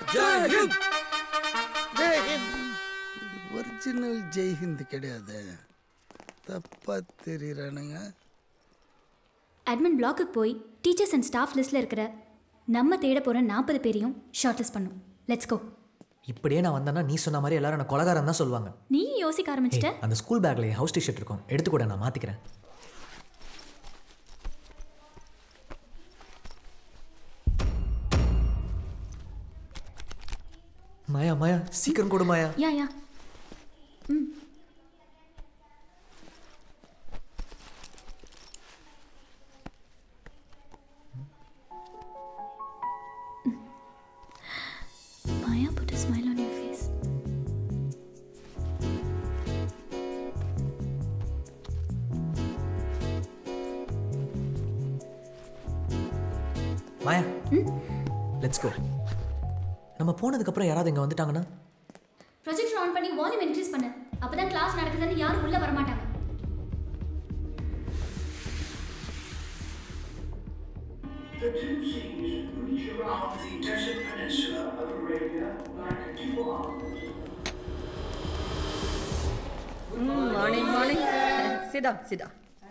ஜெய்ஹிந்த் ஜெய்ஹிந்த் original ஜெய்ஹிந்த் கிடையாது தப்பா தெரியுறானுங்க admin பிளாக்குக்கு போய் டீச்சர்ஸ் அண்ட் ஸ்டாஃப் லிஸ்ட்டில் இருக்கிற நம்ம தேட போகிற நாற்பது பேரையும் ஷார்ட் லிஸ்ட் பண்ணும் லெட்ஸ் கோ இப்படியே நான் வந்தேன்னா நீ சொன்ன மாதிரி எல்லாரும் நான் கொலகாரன் தான் சொல்லுவாங்க நீ யோசிக்க ஆரம்பிச்சிட்ட அந்த ஸ்கூல் பேக்ல என் ஹவுஸ் டிஷர்ட் இருக்கும் எடுத்துக்கூட நான் மாத்திக்கிறேன் மாயா மாயா சீக்கிரம் கொடு மாயா யா யா ம் Maya put a smile on your face. Maya let's go நம்ம போனதுக்கப்புறம் யாராவது இங்கே வந்துட்டாங்கன்னா ப்ரொஜெக்டர் ஆன் பண்ணி வால்யூம் இன்க்ரீஸ் பண்ணு அப்பதான் கிளாஸ் நடக்குதுன்னு யாரும் உள்ள வர மாட்டாங்க The two seas reach around the desert peninsula of Arabia like two arms. Morning morning சிடா சிடா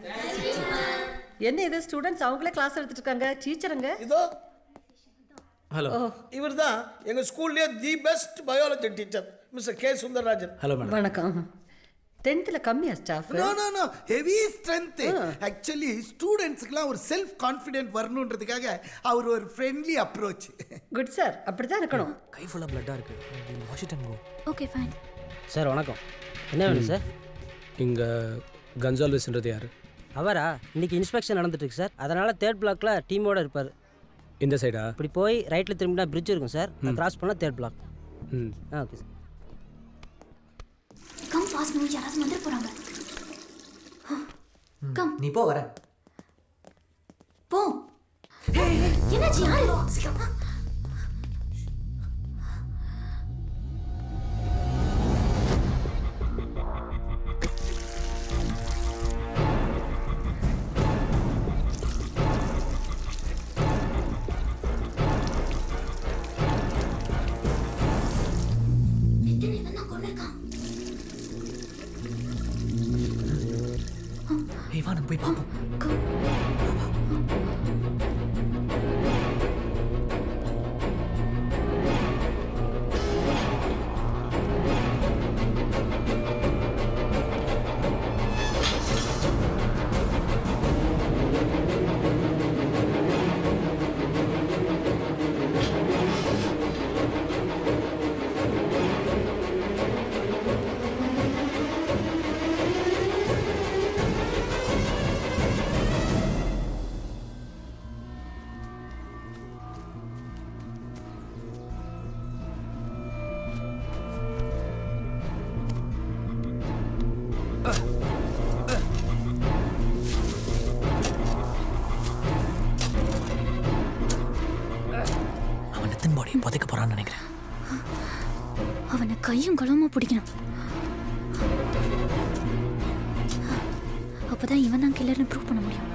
என்ன இது ஸ்டூடெண்ட்ஸ் அவங்களே கிளாஸ் எடுத்துட்டு இருக்காங்க டீச்சருங்க இதோ ஹலோ இவர் தான் எங்கள் ஸ்கூல்லேயே the best biology teacher mister K Sundararajan hello madam வணக்கம் டென்த்தில் கம்மியா staff no no no heavy strength actually ஸ்டூடெண்ட்ஸ்க்குலாம் ஒரு செல்ஃப் கான்ஃபிடென்ட் வரணுன்றதுக்காக அவர் ஒரு ஃப்ரெண்ட்லி அப்ரோச் குட் சார் அப்படிதான் இருக்கணும் கை ஃபுல்லாக பிளட்டாக இருக்குது wash it and go okay fine sir வணக்கம் என்ன வேணும் சார் இங்கே கன்சால்விஸ்ன்றது யார் அவரா இன்னைக்கு இன்ஸ்பெக்ஷன் நடந்துட்டு இருக்கு சார் அதனால தேர்ட் பிளாக்ல டீமோட இருப்பார் இந்த சைடா இப்படி போய் ரைட்டில் திரும்பினா பிரிட்ஜ் இருக்கும் சார் கிராஸ் பண்ணால் third block hmm ah okay sir come fast movie யாராவது வந்துட போறாங்க கம் நீ போ வரேன் போ என்னாச்சு யாரு சீக்கிரம் வா. எத்தனை இவன் தான் கொன்னிருக்கான்? ஏய் வா நம்ம போய் பார்ப்போம் Go. அவன் எத்தனை பாடியை புதைக்க போகிறான்னு நினைக்கிறேன் அவனை கையும் களவுமா பிடிக்கணும் அப்பதான் இவன் தான் கில்லர்னு ப்ரூவ் பண்ண முடியும்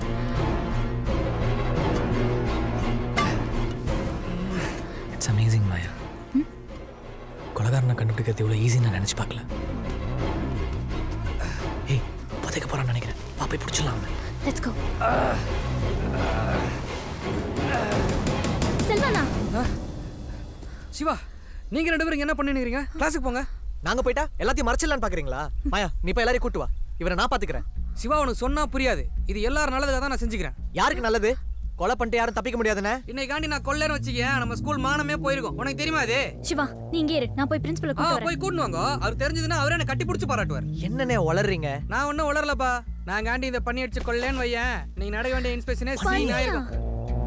இட்ஸ் அமேசிங் மாயா கொலகாரனை கண்டுபிடிக்கிறது இவ்வளோ ஈஸின்னு நான் நினச்சி பார்க்கல ஏய் புதைக்க போகிறான்னு நினைக்கிறேன் வா போய் பிடிச்சிடலாம் அவனை லெட்ஸ் கோ செல்வானா சிவா நீங்க ரெண்டு பேரும் இங்க என்ன பண்ணிருக்கீங்க கிளாஸுக்கு போங்க நாங்கள் போயிட்டா எல்லாத்தையும் மறைச்சிடலான்னு பார்க்குறீங்களா மாயா நீ இப்போ எல்லாரையும் கூட்டு வா இவரை நான் பார்த்துக்கிறேன் சிவா உனக்கு சொன்னா புரியாது இது எல்லாரும் நல்லதுக்காக தான் நான் செஞ்சுக்கிறேன் யாருக்கு நல்லது கொலை பண்ணிட்டு யாரும் தப்பிக்க முடியாதுண்ணே இன்னைக்காண்டி நான் கொள்ளைன்னு வச்சுக்கேன் நம்ம ஸ்கூல் மானமே போயிருக்கும் உனக்கு தெரியுமா அது சிவா நீ இங்கே இரு நான் போய் பிரின்சிபலை ஆ கூட்டு வரேன் போய் கூட்டு வாங்க அவர் தெரிஞ்சதுன்னா அவரே என்ன கட்டி பிடிச்சி பாராட்டுவார் என்னண்ணே வளர்றீங்க நான் ஒன்றும் உளரலப்பா நான் காண்டி இந்த பண்ணி அடிச்சு கொள்ளேன்னு வையேன் நீ நடக்க வேண்டிய இன்ஸ்பெக்ஷனே சீன் பையன். ஆயிருக்கும்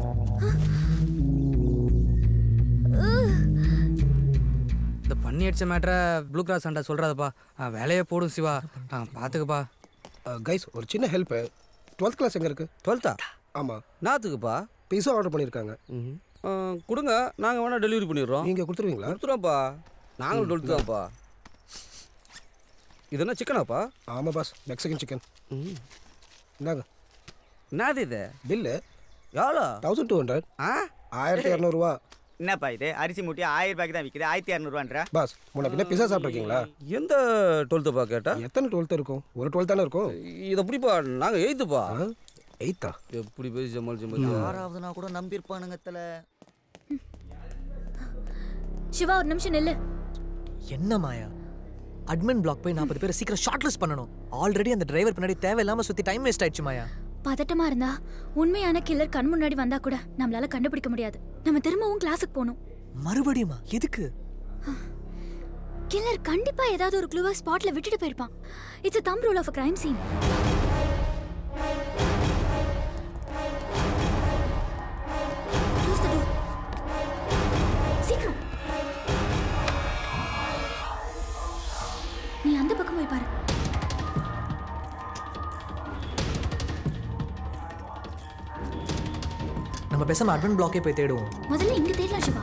இந்த பண்ணி அடிச்ச மேட்டரை ப்ளூ கிராஸ் அண்டா சொல்றாதப்பா ஆ, வேலையை போடும் சிவா ஆ, பாத்துக்கப்பா கைஸ் ஒரு சின்ன ஹெல்ப்பு டுவெல்த் கிளாஸ் எங்கே இருக்குது டுவெல்த்தா ஆமாம் நாத்துக்குப்பா பிஸா ஆர்டர் பண்ணியிருக்காங்க ஆ, கொடுங்க நாங்கள் வேணால் டெலிவரி பண்ணிடுறோம் நீங்கள் கொடுத்துருவீங்களா கொடுத்துருவோம்ப்பா நாங்களும் டுவெல்த்து தான்ப்பா இது என்ன சிக்கனாப்பா ஆமாம் பாஸ் மெக்சிகன் சிக்கன் இந்தாங்க என்னது இது பில்லு எவ்வளோ தௌசண்ட் டூ ஹண்ட்ரட் ஆ ஆயிரத்தி இரநூறுவா என்னப்பா இது அரிசி மூட்டி ஆயிரம் ரூபாய்க்கு தான் விற்கிது ஆயிரத்தி இரநூறுவான்ற பாஸ் முன்ன பின்ன பிஸா சாப்பிட்ருக்கீங்களா எந்த டுவெல்த்துப்பா கேட்டா எத்தனை டுவெல்த் இருக்கும் ஒரு டுவெல்த் தானே இருக்கும் இதை எப்படிப்பா நாங்கள் எயித்துப்பா எயித்தா எப்படி பேசி சமாளிச்சு பாத்தியா? ஆறாவதுனா கூட நம்பியிருப்பானுங்க தல சிவா ஒரு நிமிஷம் நில்லு என்ன மாயா அட்மின் பிளாக் போய் நாற்பது பேரை சீக்கிரம் ஷார்ட் லிஸ்ட் பண்ணணும் ஆல்ரெடி அந்த டிரைவர் பின்னாடி தேவையில்லாம சுத்தி டைம் வேஸ்ட் ஆயிடுச்சு மாயா பதட்டமா இருந்தா உண்மையான கில்லர் கண் முன்னாடி வந்தா கூட நம்மளால கண்டுபிடிக்க முடியாது நம்ம திரும்பவும் கிளாஸுக்கு போகணும் மறுபடியுமா எதுக்கு கில்லர் கண்டிப்பா ஏதாவது ஒரு க்ளூவை ஸ்பாட்ல விட்டுட்டு போயிருப்பான் it's a thumb rule of a crime scene Close the door. சீக்கிரம் நீ அந்த பக்கம் போய் பாரு நம்ம பேசாம அட்மின் பிளாக்கே போய் தேடுவோம் முதல்ல இங்க தேடலாம் சிவா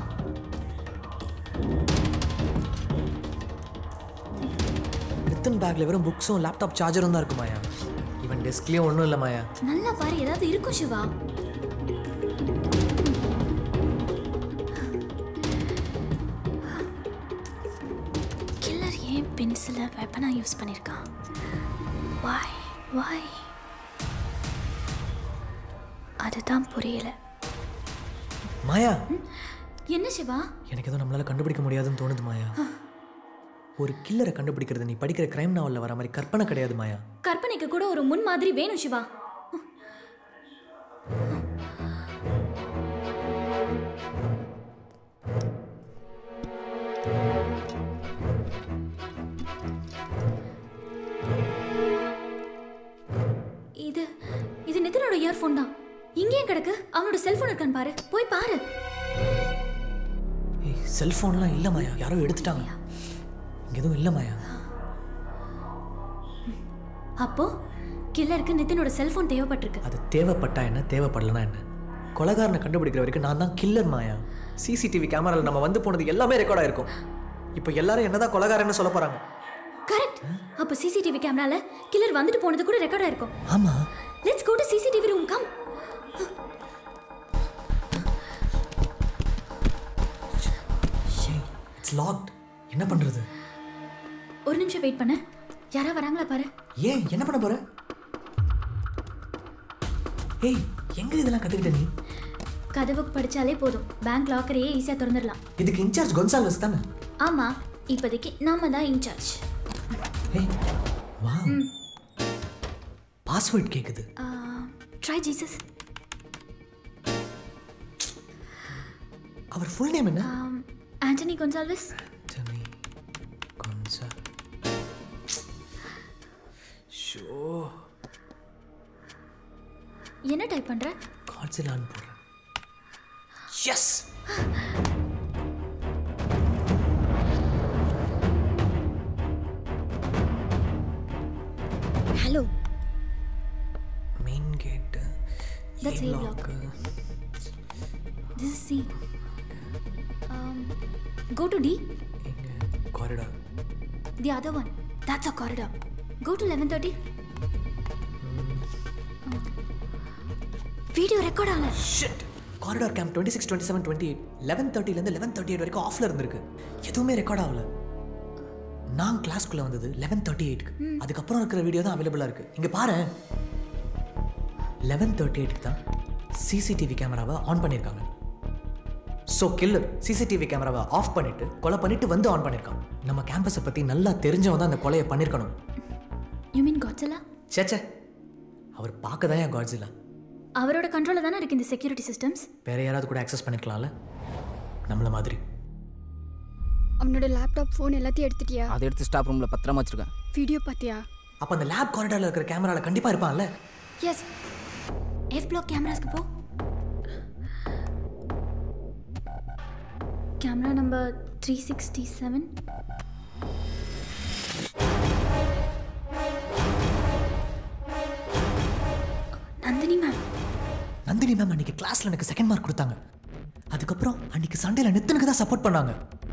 நித்தன் பேக்ல வெறும் புக்ஸும் லேப்டாப் சார்ஜரும் தான் இருக்கு மாயா இவன் டெஸ்க்லயும் ஒன்றும் இல்லை மாயா நல்லா பாரு ஏதாவது இருக்கும் சிவா கில்லர் ஏன் பென்சிலை வெப்பனா யூஸ் பண்ணியிருக்கான் வாய் வாய் அதுதான் புரியல மாயா என்ன சிவா எனக்கு எதுவும் நம்மளால கண்டுபிடிக்க முடியாதுன்னு தோணுது மாயா ஒரு கில்லரை கண்டுபிடிக்கிறது நீ படிக்கிற கிரைம் நாவல்ல வர மாதிரி கற்பனை கிடையாது மாயா கற்பனைக்கு கூட ஒரு முன் மாதிரி வேணும் சிவா இது இது நிதினோட இயர்ஃபோன் தான் இங்கேயும் கிடக்கு அவனோட செல்போன் இருக்கான்னு பாரு போய் பாரு ஏய் செல்ஃபோன்லாம் இல்லை மாயா யாரோ எடுத்துட்டாங்க இங்க எதுவும் இல்லை மாயா அப்போ கில்லருக்கு நிதினோட செல்போன் தேவைப்பட்டிருக்கு அது தேவைப்பட்டா என்ன தேவைப்படலனா என்ன கொலகாரனை கண்டுபிடிக்கிற வரைக்கும் நான் தான் கில்லர் மாயா சிசிடிவி கேமரால நம்ம வந்து போனது எல்லாமே ரெக்கார்ட் ஆயிருக்கும் இப்போ எல்லாரும் என்னதான் கொலகாரன்னு சொல்ல போறாங்க கரெக்ட் அப்போ சிசிடிவி கேமரால கில்லர் வந்துட்டு போனது கூட ரெக்கார்ட் ஆயிருக்கும் ஆமா let's go to CCTV room come it's locked என்ன பண்றது ஒரு நிமிஷம் வெயிட் பண்ணு யாரா வராங்களா பாரு ஏன் என்ன பண்ண போற ஏய் எங்க இதெல்லாம் கத்துக்கிட்ட நீ கதவுக்கு படிச்சாலே போதும் பேங்க் லாக்கரையே ஈஸியா திறந்துடலாம் இதுக்கு இன்சார்ஜ் கொன்சால்வஸ் தானே ஆமா இப்போதைக்கு நாம தான் இன்சார்ஜ் ஏய் வா பாஸ்வேர்ட் கேக்குது ட்ரை ஜீசஸ் அவர் ஃபுல் நேம் என்ன ஆண்டனி கொன்சால்விஸ் கொன்சா ஷோ என்ன டைப் பண்ற காட்சிலான்னு போடுறேன் yes hello main gate That's A block. This is C go to D corridor the other one that's a corridor go to eleven thirty video record ஆகல shit corridor camp twenty six twenty seven twenty eight eleven தேர்ட்டிலேருந்து eleven thirty eight வரைக்கும் ஆஃப்ல இருந்திருக்கு எதுவுமே record ஆகல நான் கிளாஸ்க்குள்ள வந்தது eleven thirty எயிட்க்கு அதுக்கப்புறம் இருக்கிற வீடியோ தான் அவைலபிளாக இருக்கு இங்கே பாரு லெவன் தேர்ட்டி எயிட்டுக்கு தான் சிசிடிவி கேமராவை ஆன் பண்ணியிருக்காங்க ஸோ கில்லர் சிசிடிவி கேமராவை ஆஃப் பண்ணிட்டு கொலை பண்ணிட்டு வந்து ஆன் பண்ணியிருக்கான் நம்ம கேம்பஸை பற்றி நல்லா தெரிஞ்சவன் தான் அந்த கொலையை பண்ணியிருக்கணும் யூ மீன் காட்ஸலா சேச்சே அவர் பார்க்க தான் என் காட்ஸ் இல்லை அவரோட கண்ட்ரோலில் தானே இருக்கு இந்த செக்யூரிட்டி சிஸ்டம்ஸ் வேற யாராவது கூட அக்சஸ் பண்ணிருக்கலாம்ல நம்மள மாதிரி அவனோட லேப்டாப் ஃபோன் எல்லாத்தையும் எடுத்துட்டியா அதை எடுத்து ஸ்டாப் ரூமில் பத்திரமா வச்சிருக்கேன் வீடியோ பார்த்தியா அப்போ அந்த லேப் காரிடாரில் இருக்கிற கேமராவில் கண்டிப்பாக இருப்பான்ல எஸ் எஃப் பிளாக் கேமராஸ்க்கு போ camera number three sixty seven Nandini ma'am Nandini ma'am அன்னைக்கு கிளாஸ்ல எனக்கு செகண்ட் மார்க் கொடுத்தாங்க அதுக்கப்புறம் அன்னைக்கு சண்டேல நித்தனுக்கு தான் சப்போர்ட் பண்ணாங்க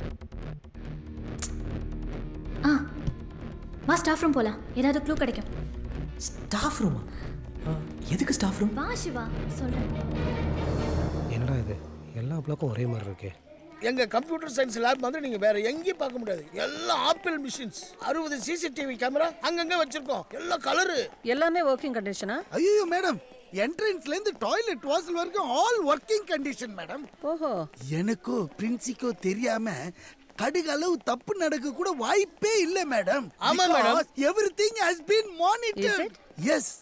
ஆ வா ஸ்டாஃப் ரூம் போகலாம் ஏதாவது க்ளூ கிடைக்கும் ஸ்டாஃப் ரூமா எதுக்கு ஸ்டாஃப் ரூம் வா சிவா சொல்கிறேன் என்னடா இது எல்லா பிளாக்கும் ஒரே மாதிரி இருக்கே எங்க கம்ப்யூட்டர் சயின்ஸ் லேப் வந்து நீங்க வேற எங்கேயும் பார்க்க முடியாது எல்லாம் ஆப்பிள் மிஷின்ஸ் அறுபது சிசிடிவி கேமரா அங்கங்க வச்சிருக்கோம் எல்லாம் கலரு எல்லாமே ஒர்க்கிங் கண்டிஷனா ஐயோ மேடம் என்ட்ரன்ஸ்ல இருந்து டாய்லெட் வாசல் வரைக்கும் ஆல் ஒர்க்கிங் கண்டிஷன் மேடம் ஓஹோ எனக்கோ பிரின்சிக்கோ தெரியாம கடுகளவு தப்பு நடக்க கூட வாய்ப்பே இல்ல மேடம் ஆமா, madam. Everything has been Is monitor it? Yes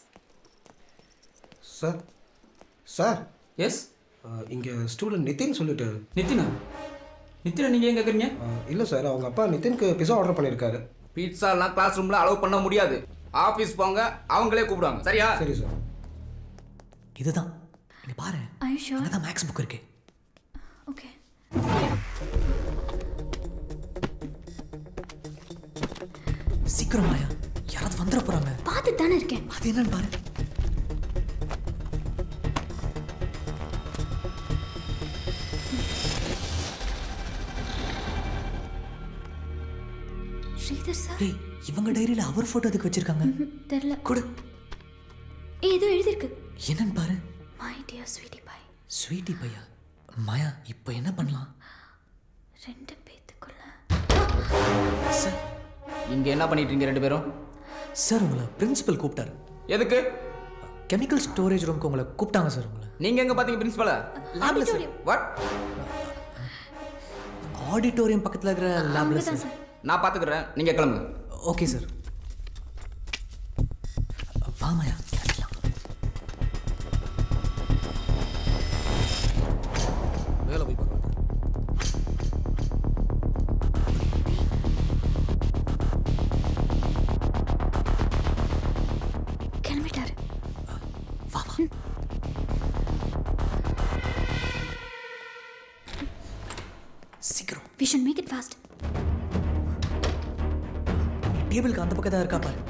sir sir yes இங்க ஸ்டூடெண்ட் நிதின் சொல்லிட்டு நித்தினா நித்தினா நீங்கள் ஏன் கேட்குறீங்க இல்ல சார் அவங்க அப்பா நிதின்க்கு பிஸா ஆர்டர் பண்ணியிருக்காரு பீட்சாலாம் கிளாஸ் ரூமில் அலோவ் பண்ண முடியாது ஆஃபீஸ் போங்க அவங்களே கூப்பிடுவாங்க சரியா சரி சார் இதுதான் இங்க பாரு ஐ ஷோர் அங்கதான் மேக்ஸ் புக் இருக்கு ஓகே சீக்கிரம் மாயா யாராவது வந்துட போறாங்க பார்த்துட்டு தானே இருக்கேன் அது என்னன்னு பாரு ஸ்ரீதர் சார் டேய் இவங்க டைரியில அவர் போட்டோ எதுக்கு வச்சிருக்காங்க தெரில கொடு ஏ ஏதோ எழுதியிருக்கு என்னன்னு பாரு my dear sweetie bye sweetie பையா மாயா இப்போ என்ன பண்ணலாம் ரெண்டு பேத்துக்குள்ள சார் இங்கே என்ன பண்ணிட்டு இருக்கீங்க ரெண்டு பேரும் சார் உங்களை பிரின்சிபல் கூப்பிட்டாரு எதுக்கு கெமிக்கல் ஸ்டோரேஜ் ரூமுக்கு உங்களை கூப்பிட்டாங்க சார் உங்களை நீங்கள் எங்கே பார்த்தீங்க பிரின்ஸ்பலை லேப்ல சார் வாட் ஆடிட்டோரியம் பக்கத்துல இருக்கிற லேப்ல சார் நான் பார்த்துக்கிறேன் நீங்கள் கிளம்புங்க ஓகே சார் வா மாயா கிளம்பிடலாம். மேலே போய் பார்க்கலாம் கிளம்பிட்டாரு வா வா சீக்கிரம் we should make it fast டேபிளுக்கு அந்த பக்கம் தான் இருக்கா பாரு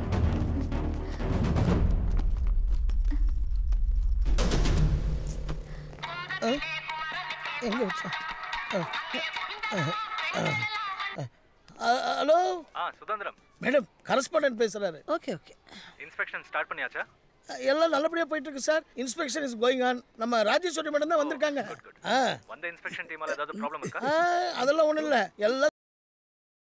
எங்க வச்சா ஹலோ ஆ சுதந்திரம் மேடம் கரஸ்பாண்டன்ட் பேசுறாரு ஓகே ஓகே இன்ஸ்பெக்ஷன் ஸ்டார்ட் பண்ணியாச்சா எல்லாம் நல்லபடியா போயிட்டு இருக்கு sir inspection is going on நம்ம ராஜேஸ்வரி மேடம் தான் வந்திருக்காங்க ஆ வந்த இன்ஸ்பெக்ஷன் டீமால ஏதாவது ப்ராப்ளம் இருக்கா ஆ, அதெல்லாம் ஒண்ணும் இல்ல எல்லாம்